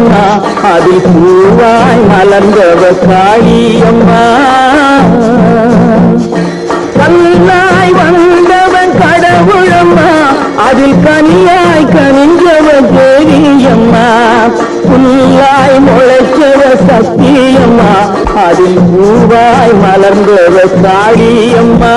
சத்தியம்மா அதில் பூவாய் மலர்ந்தவ காளியம்மா கல்லாய் வந்தவன் கடவுளம்மா அதில் கனியாய் கனிஞ்சவ தேவியம்மா புல்லாய் முளைச்சவ சத்தியம்மா அதில் பூவாய் மலர்ந்தவ காளியம்மா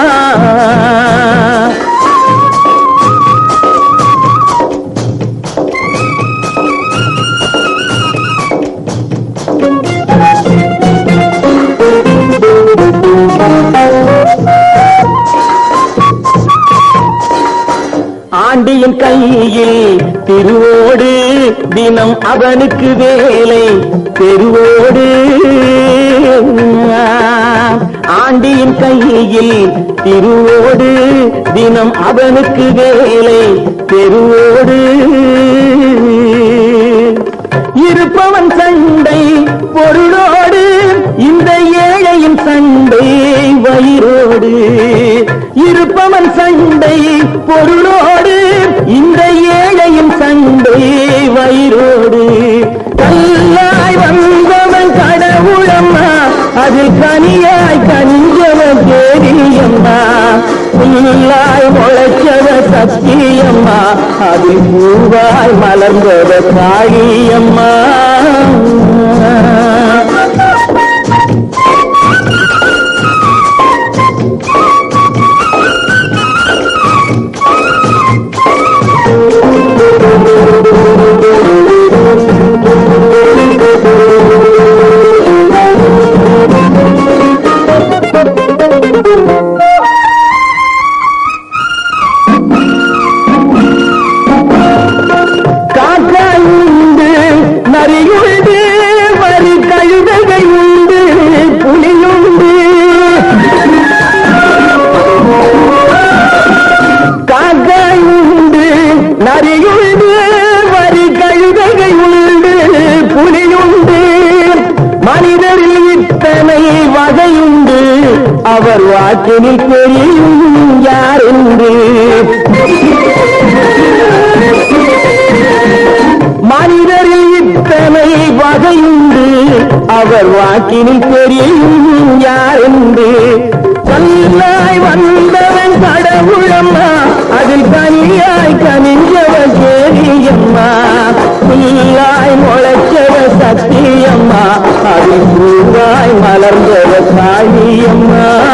ஆண்டியின் கையில் திருவோடு தினம் அவனுக்கு வேலை தெருவோடு ஆண்டியின் கையில் திருவோடு தினம் அவனுக்கு வேலை தெருவோடு இருப்பவன் சண்டை பொருளோடு இந்த ஏழையின் சண்டை வயிறோடு இருப்பவன் சண்டை பொருளோடு இந்த ஏழையின் சண்டை வயிறோடு கல்லாய் வந்தவன் கடவுளம்மா அதில் கனியாய் கனிஞ்சவன் தேவியம்மா புல்லாய் முளைச்சவ சத்தியம்மா அதில் பூவாய் மலர்ந்தவ காளியம்மா காக்காய் உண்டு நரியுண்டு வரி கழுதைகள் உண்டு புலியுண்டு காக்காய் உண்டு நரியுண்டு வரி கழுதைகள் உண்டு புலியுண்டு மனிதரில் இத்தனை வகையுண்டு அவர் வாக்கினில் தெரியும் யார் என்று மனிதரில் இத்தனை வகையுண்டு அவர் வாக்கினில் தெரியும் யார் என்று கல்லாய் வந்தவன் கடவுளம்மா அதில் கனியாய் கனிஞ்சவன் கேரியம்மா புல்லாய் முளைச்சவ சத்தியம்மா அதில் பூவாய் மலர்ந்தவ காளியம்மா